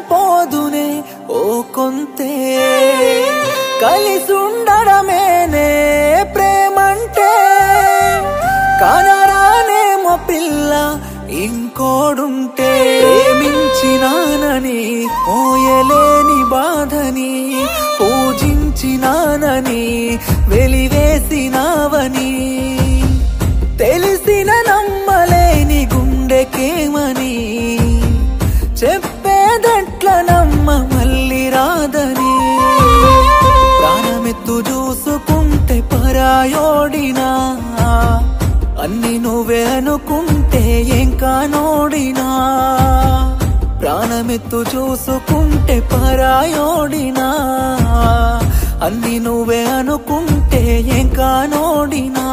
సరిపోదునే ఓ కొంతే కలిసి ఉండడమేనే ప్రేమంటే కనరానేమో పిల్ల ఇంకోడుంటే ప్రేమించినానని మోయలేని బాధని పూజించినానని వెలివేసినావని తెలిసిన నమ్మలేని గుండెకేమని చెప్పేదెట్ల నమ్మ మళ్ళీ రాదని ప్రాణమెత్తు చూసుకుంటే పరాయోడినా అన్ని నువ్వే అనుకుంటే ఏం కానోడినా ప్రాణమెత్తు చూసుకుంటే పరాయోడినా అన్ని నువ్వే అనుకుంటే ఏం కానోడినా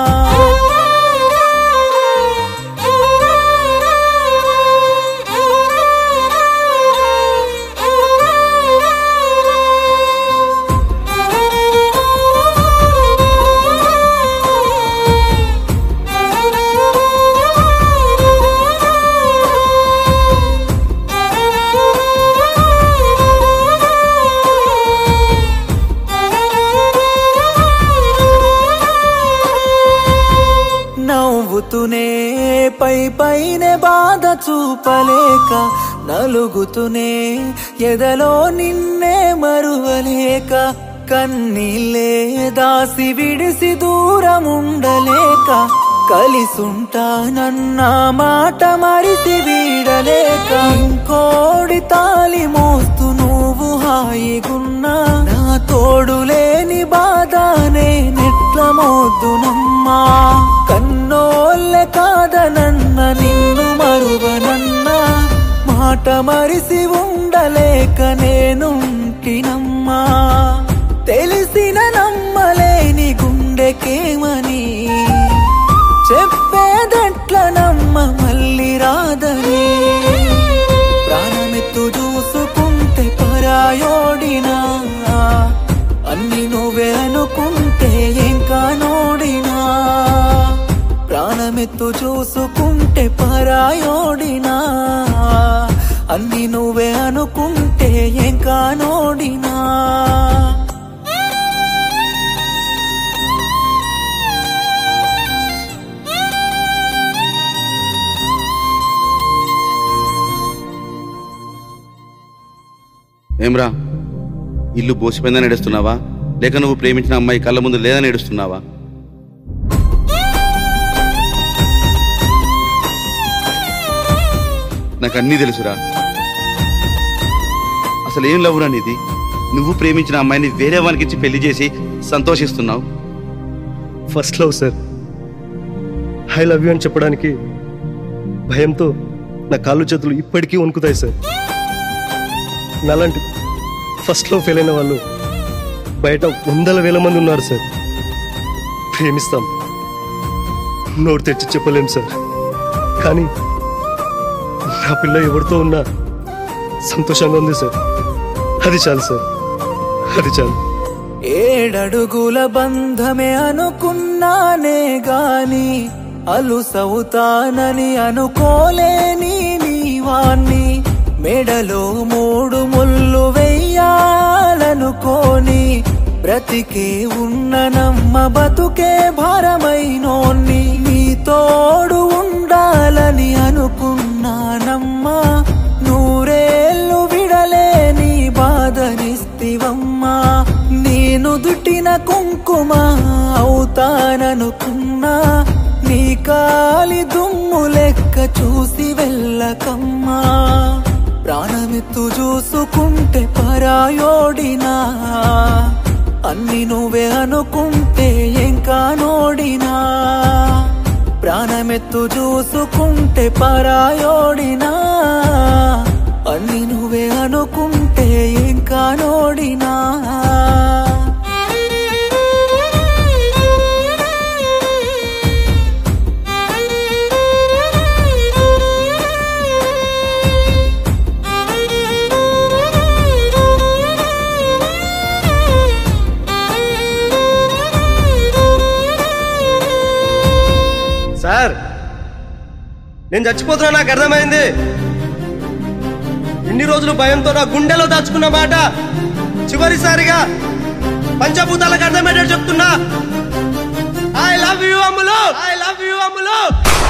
నవ్వుతూనే పై పైనే బాధ చూపలేక నలుగుతూనే ఎదలో నిన్నే మరువలేక కన్నీళ్ళే దాసి విడిసి దూరం ఉండలేక కలిసుంటానన్న మాట మరిసి వీడలేక ఇంకోడి తాలి మోస్తూ నువ్వు హాయిగున్నా నా తోడు లేని బాధనే నెట్ల మోద్దునమ్మా కన్నోళ్ళె కాదనన్న నిన్ను మరువనన్నా మాట మరిసి ఉండలేక నేనుంటినమ్మా తెలిసిన నమ్మలేని గుండెకేమని చెప్పేదెట్ల నమ్మ మళ్ళీ రాదని ప్రాణమెత్తు చూసుకుంటే పరాయోడినా అన్ని నువ్వే అనుకుంటే ఏం కానోడినా ప్రాణమెత్తు చూసుకుంటే పరాయోడినా అన్ని నువ్వే అనుకుంటే ఏం కానోడినా ఏమ్రా ఇల్లు బోసిపోయిందని ఏడుస్తున్నావా లేక నువ్వు ప్రేమించిన అమ్మాయి కళ్ళ ముందు లేదని ఏడుస్తున్నావా నాకు అన్నీ తెలుసురా అసలు ఏం లవ్వురా నీది నువ్వు ప్రేమించిన అమ్మాయిని వేరే వానికి ఇచ్చి పెళ్లి చేసి సంతోషిస్తున్నావు first love sir I love you అని చెప్పడానికి భయంతో నా కాళ్ళు చేతులు ఇప్పటికీ వణుకుతాయి సార్ నాలాంటి ఫస్ట్ లవ్ ఫెయిల్ అయిన వాళ్ళు బయట వందల వేల మంది ఉన్నారు సార్ ప్రేమిస్తాం నోరు తెచ్చి చెప్పలేం సార్ కానీ నా పిల్ల ఎవరితో ఉన్నా సంతోషంగా ఉంది సార్ అది చాలు సార్ అది చాలు ఏడడుగుల బంధమే అనుకున్నానే గాని అలుసవుతానని అనుకోలేని నీవాన్ని మెడలో మూడు ముళ్ళు వెయ్యాలనుకోని బ్రతికే ఉన్న నమ్మ బతుకే భారమైనోన్ని నీ తోడు ఉండాలని అనుకున్నానమ్మా నూరేళ్ళు విడలేని బాధనిస్తివమ్మా నేను దుట్టిన కుంకుమ అవుతాననుకున్నా నీ కాలి దుమ్ము లెక్క చూసి వెళ్ళకమ్మా ప్రాణమెత్తు చూసుకుంటే పరాయోడినా అన్ని నువ్వే అనుకుంటే ఏం కానోడినా ప్రాణమెత్తు చూసుకుంటే పరాయోడినా అన్ని నువ్వే అనుకుంటే ఏం కానోడినా సార్ నేను చచ్చిపోతున్నా నాకు అర్థమైంది ఇన్ని రోజులు భయంతో నా గుండెలో దాచుకున్న మాట చివరిసారిగా పంచభూతాలకు అర్థమయ్యేటట్టు చెప్తున్నా I love you Ammulu I love you Ammulu